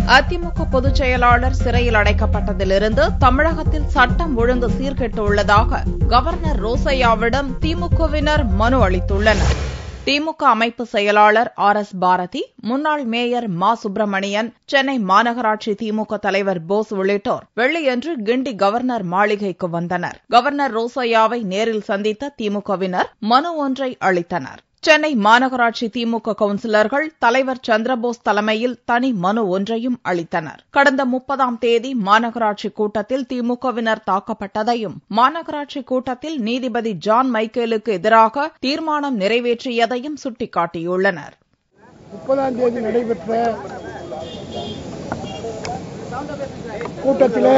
அதிமுக பொதுச் செயலாளர் சிறையில் அடைக்கப்பட்டதிலிருந்து தமிழகத்தில் சட்டம் ஒழுங்கு சீர்கெட்டுள்ளதாக கவர்னர் ரோசையாவிடம் திமுகவினர் மனு அளித்துள்ளனர் திமுக அமைப்பு செயலாளர் ஆர் எஸ் பாரதி முன்னாள் மேயர் மா சுப்பிரமணியன் சென்னை மாநகராட்சி திமுக தலைவர் போஸ் உள்ளிட்டோர் வெள்ளியன்று கிண்டி கவர்னர் மாளிகைக்கு வந்தனர் கவர்னர் ரோசையாவை நேரில் சந்தித்த திமுகவினர் மனு ஒன்றை அளித்தனர் சென்னை மாநகராட்சி திமுக கவுன்சிலர்கள் தலைவர் சந்திரபோஸ் தலைமையில் தனி மனு ஒன்றையும் அளித்தனர் கடந்த முப்பதாம் தேதி மாநகராட்சி கூட்டத்தில் திமுகவினர் தாக்கப்பட்டதையும் மாநகராட்சி கூட்டத்தில் நீதிபதி ஜான் மைக்கேலுக்கு எதிராக தீர்மானம் நிறைவேற்றியதையும் சுட்டிக்காட்டியுள்ளனர் முப்பதாம் தேதி நடைபெற்ற கூட்டத்திலே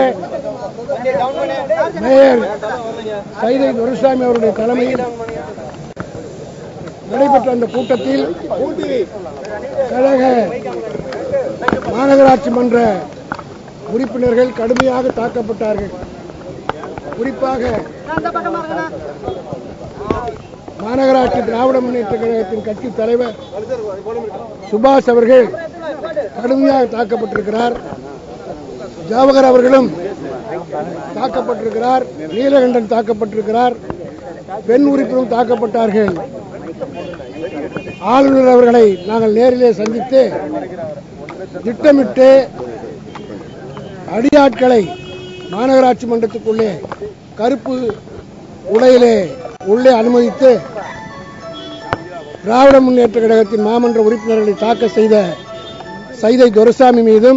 மேயர் சைதை துரைசாமி அவருடைய தலைமையில் நடைபெற்ற அந்த கூட்டத்தில் கழக மாநகராட்சி மன்ற உறுப்பினர்கள் கடுமையாக தாக்கப்பட்டார்கள் குறிப்பாக மாநகராட்சி திராவிட முன்னேற்ற கழகத்தின் கட்சி தலைவர் சுபாஷ் அவர்கள் கடுமையாக தாக்கப்பட்டிருக்கிறார் ஜவஹர் அவர்களும் தாக்கப்பட்டிருக்கிறார் நீலகண்டன் தாக்கப்பட்டிருக்கிறார் பெண் உறுப்பினரும் தாக்கப்பட்டார்கள் ஆளுநர் அவர்களை நாங்கள் நேரிலே சந்தித்து திட்டமிட்டு அடியாட்களை மாநகராட்சி மன்றத்துக்குள்ளே கருப்பு உடையிலே உள்ளே அனுமதித்து திராவிட முன்னேற்ற கழகத்தின் மாமன்ற உறுப்பினர்களை தாக்க செய்த சைதை துரைசாமி மீதும்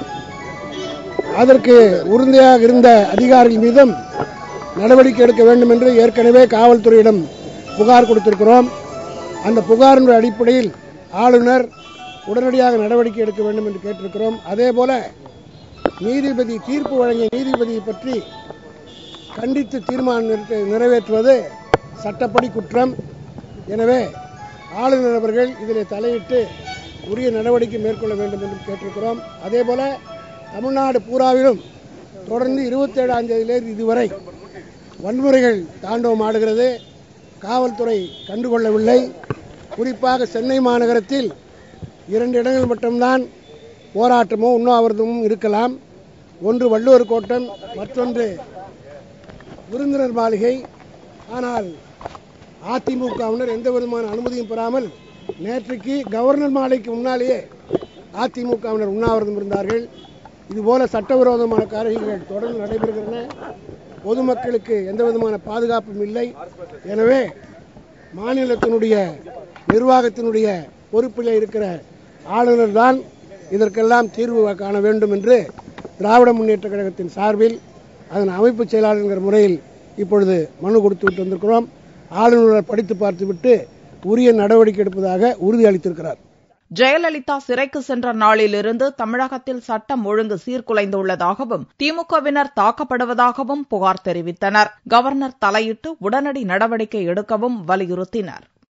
அதற்கு உறுதியாக இருந்த அதிகாரிகள் மீதும் நடவடிக்கை எடுக்க வேண்டும் என்று ஏற்கனவே காவல்துறையிடம் புகார் கொடுத்திருக்கிறோம் அந்த புகாரின் அடிப்படையில் ஆளுநர் உடனடியாக நடவடிக்கை எடுக்க வேண்டும் என்று கேட்டிருக்கிறோம் அதே போல நீதிபதி தீர்ப்பு வழங்கிய நீதிபதியை பற்றி கண்டித்து தீர்மானம் நிறைவே- நிறைவேற்றுவது சட்டப்படி குற்றம் எனவே ஆளுநர் அவர்கள் இதில் தலையிட்டு உரிய நடவடிக்கை மேற்கொள்ள வேண்டும் என்று கேட்டிருக்கிறோம் அதே போல தமிழ்நாடு பூராவிலும் தொடர்ந்து இருபத்தேழாம் தேதியிலிருந்து இதுவரை வன்முறைகள் தாண்டவம் ஆடுகிறது காவல்துறை கண்டுகொள்ளவில்லை குறிப்பாக சென்னை மாநகரத்தில் இரண்டு இடங்கள் மட்டும்தான் போராட்டமோ உண்ணாவிரதமும் இருக்கலாம் ஒன்று வள்ளுவர் கோட்டம் மற்றொன்று விருந்தினர் மாளிகை ஆனால் அதிமுகவினர் எந்த விதமான அனுமதியும் பெறாமல் நேற்றைக்கு கவர்னர் மாளிகைக்கு முன்னாலேயே அதிமுகவினர் உண்ணாவிரதம் இருந்தார்கள் இதுபோல சட்டவிரோதமான காரியங்கள் தொடர்ந்து நடைபெறுகின்றன பொதுமக்களுக்கு எந்த விதமான பாதுகாப்பும் இல்லை எனவே மாநிலத்தினுடைய நிர்வாகத்தினுடைய பொறுப்பில் இருக்கிற ஆளுநர் தான் இதற்கெல்லாம் தீர்வு காண வேண்டும் என்று திராவிட முன்னேற்ற கழகத்தின் சார்பில் அதன் அமைப்பு செயலாளர் என்கிற முறையில் இப்பொழுது மனு கொடுத்து விட்டு வந்திருக்கிறோம் ஆளுநரை படித்து பார்த்துவிட்டு உரிய நடவடிக்கை எடுப்பதாக உறுதியளித்திருக்கிறார் ஜெயலலிதா சிறைக்கு சென்ற நாளிலிருந்து தமிழகத்தில் சட்டம் ஒழுங்கு சீர்குலைந்துள்ளதாகவும் திமுகவினர் தாக்கப்படுவதாகவும் புகார் தெரிவித்தனர் கவர்னர் தலையிட்டு உடனடி நடவடிக்கை எடுக்கவும் வலியுறுத்தினர்